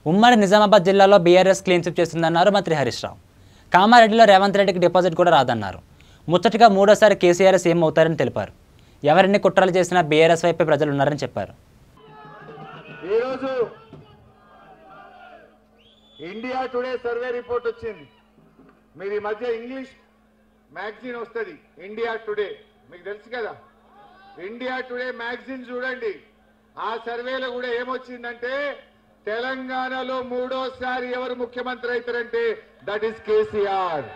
ఉమ్మడి నిజామాబాద్ జిల్లాలో BRS clean sweep చేస్తుందన్నారు మంత్రి హరీష్ రావు కామారెడ్డిలో రేవంత్ రెడ్డికి డిపాజిట్ కూడా రాదన్నారు ముచ్చటగా మూడోసారి కేసీఆర్ సీఎం అవుతారని తెలిపారు ఎవరిన్ని కుట్రలు చేసినా బీఆర్ఎస్ వైపే ప్రజలు ఉన్నారని చెప్పారు ఈరోజు ఇండియా టుడే సర్వే రిపోర్ట్ వచ్చింది మీరు ఈ మధ్య ఇంగ్లీష్ మ్యాగజైన్ వస్తుంది ఇండియా టుడే మీకు తెలుసు కదా ఇండియా టుడే మ్యాగజైన్ చూడండి ఆ సర్వేలో కూడా ఏమొచ్చిందంటే తెలంగాణలో మూడోసారి ఎవరు ముఖ్యమంత్రి అవుతారంటే దట్ ఈస్ కేసీఆర్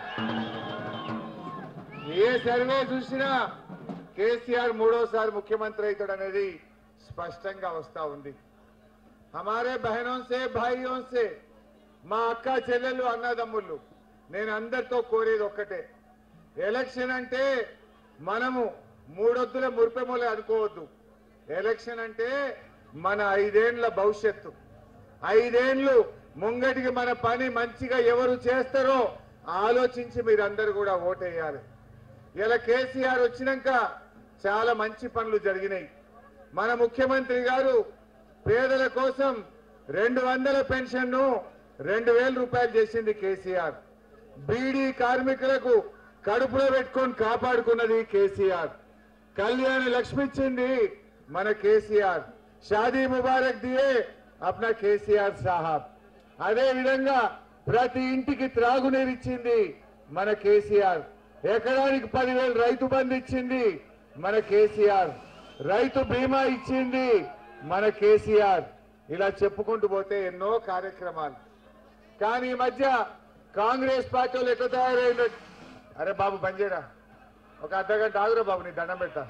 ఏ సర్వే చూసినా కేసీఆర్ మూడోసారి ముఖ్యమంత్రి అవుతాడు అనేది స్పష్టంగా వస్తా ఉంది హమారే బహనోं से భాయియోं से మా అక్క చెల్లెలు అన్నదమ్ముళ్ళు నేను అందరితో కోరేది ఒక్కటే ఎలక్షన్ అంటే మనము మూడొద్దుల మురిపెమూల అనుకోవద్దు ఎలక్షన్ అంటే మన ఐదేండ్ల భవిష్యత్తు ఐదేండ్లు ముంగటికి మన పని మంచిగా ఎవరు చేస్తారో ఆలోచించి మీరందరూ కూడా ఓటేయాలి ఇలా కేసీఆర్ వచ్చినాక చాలా మంచి పనులు జరిగినాయి మన ముఖ్యమంత్రి గారు పేదల కోసం రెండు వందల పెన్షన్ను రెండు వేల రూపాయలు చేసింది కేసీఆర్ బీడీ కార్మికులకు కడుపులో పెట్టుకొని కాపాడుకున్నది కేసీఆర్ కళ్యాణ లక్ష్మి ఇచ్చింది మన కేసీఆర్ షాదీ ముబారక్ దియే అప్నా కేసీఆర్ సాహాబ్ అదే విధంగా ప్రతి ఇంటికి త్రాగునీరు ఇచ్చింది మన కేసీఆర్ ఎకరానికి పదివేలు రైతు బంధు ఇచ్చింది మన కేసీఆర్ రైతు బీమా ఇచ్చింది మన కేసీఆర్ ఇలా చెప్పుకుంటూ పోతే ఎన్నో కార్యక్రమాలు కానీ ఈ మధ్య కాంగ్రెస్ పార్టీ వాళ్ళు ఎట్లా తయారైందో అరే బాబు బంజేరా ఒక అర్ధ గంట ఆగురా బాబు నీ దండం పెడతా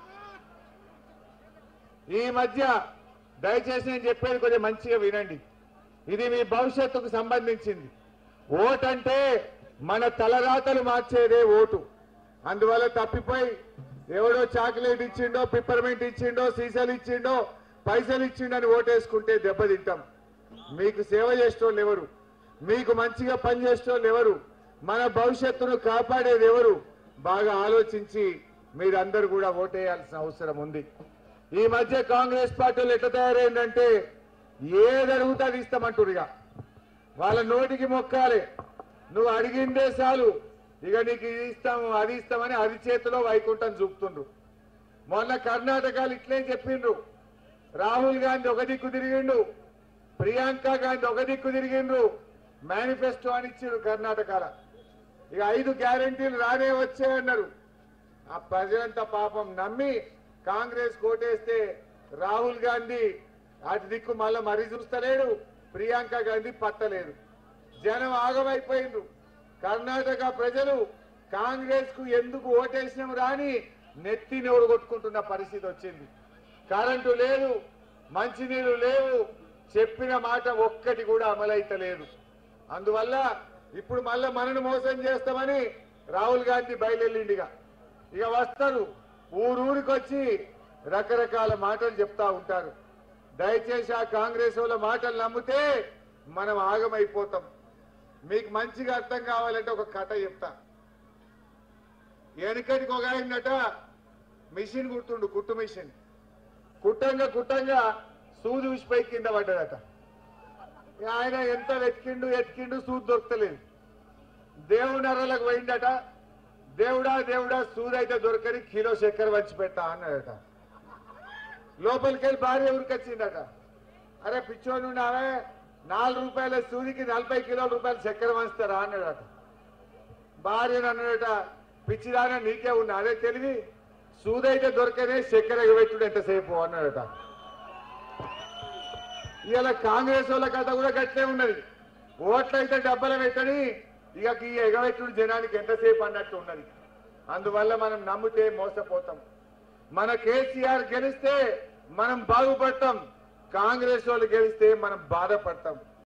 ఈ మధ్య దయచేసి నేను చెప్పేది కొంచెం మంచిగా వినండి ఇది మీ భవిష్యత్తుకు సంబంధించింది ఓట్ అంటే మన తలరాతలు మార్చేదే ఓటు అందువల్ల తప్పిపోయి ఎవడో చాక్లెట్ ఇచ్చిండో పిప్పర్మెంట్ ఇచ్చిండో సీసాలు ఇచ్చిండో పైసలు ఇచ్చిండని ఓటేసుకుంటే దెబ్బతింటాం మీకు సేవ చేసేటోళ్ళు ఎవరు మీకు మంచిగా పనిచేసేటోళ్ళు ఎవరు మన భవిష్యత్తును కాపాడేది ఎవరు బాగా ఆలోచించి మీరందరూ కూడా ఓటేయాల్సిన అవసరం ఉంది ఈ మధ్య కాంగ్రెస్ పార్టీలు ఎట్లా తయారైందంటే ఏది అడుగుతా అది ఇస్తామంటారు ఇక వాళ్ళ నోటికి మొక్కాలి నువ్వు అడిగిందే చాలు ఇక నీకు ఇది ఇస్తాము అది ఇస్తామని అది చేతిలో వైకుంఠం చూపుతుండ్రు మొన్న కర్ణాటకలు ఇట్లే చెప్పిండ్రు రాహుల్ గాంధీ ఒక దిక్కు తిరిగిండు ప్రియాంక గాంధీ ఒక దిక్కు తిరిగిండ్రు మేనిఫెస్టో అని ఇచ్చిండ్రు కర్ణాటకలో ఇక ఐదు గ్యారంటీలు రానే వచ్చాయన్నారు ఆ ప్రజలంతా పాపం నమ్మి కాంగ్రెస్ కోటేస్తే రాహుల్ గాంధీ అటు దిక్కు మళ్ళా మరీ చూస్తలేడు ప్రియాంక గాంధీ పత్తలేదు జనం ఆగమైపోయిండ్రు కర్ణాటక ప్రజలు కాంగ్రెస్ కు ఎందుకు ఓటేసినాం రాని నెత్తి నెవరు కొట్టుకుంటున్న పరిస్థితి వచ్చింది కరెంటు లేదు మంచినీళ్లు లేవు చెప్పిన మాట ఒక్కటి కూడా అమలైతలేదు అందువల్ల ఇప్పుడు మళ్ళా మనను మోసం చేస్తామని రాహుల్ గాంధీ బయలుదేరిండిగా ఇక వస్తారు ఊరూరికి వచ్చి రకరకాల మాటలు చెప్తా ఉంటారు దయచేసి ఆ కాంగ్రెస్ వాళ్ళ మాటలు నమ్మితే మనం ఆగమైపోతాం మీకు మంచిగా అర్థం కావాలంటే ఒక కథ చెప్తా వెనకటికి ఒక ఆయనట మిషన్ కుడుతుండు కుట్టు మిషన్ కుట్టంగా కుట్టంగా సూది ఉసిపై కింద పడ్డదట ఇక ఆయన ఎంత వెతికిండు వెతికిండు సూది దొరకలేదు దేవుడి అరలకు పోయిందట దేవుడా దేవుడా సూది అయితే దొరకని కిలో చక్కెర వంచి పెట్టా అన్నాడట లోపలికి వెళ్ళి భార్య ఉరికొచ్చిందట అరే పిచ్చోని ఉన్నావే నాలుగు రూపాయల సూదికి నలభై కిలోల రూపాయలు చక్కెర వంచుతారా అన్నాడట భార్యను అన్నాడట పిచ్చిదాన నీకే ఉన్నా అదే తెలివి సూదైతే దొరకనే చక్కెర ఎగబెట్టుడు ఎంతసేపు అన్నాడట ఇవాళ కాంగ్రెస్ వాళ్ళ కథ కూడా గట్లే ఉన్నది ఓట్లయితే డబ్బల పెట్టని ఇక ఈ ఎగబెట్టుడు జనానికి ఎంతసేపు అన్నట్టు ఉన్నది అందువల్ల మనం నమ్మితే మోసపోతాం మన కేసీఆర్ గెలిస్తే మనం బాగుపడతాం కాంగ్రెస్ వాళ్ళు గెలిస్తే మనం బాధపడతాం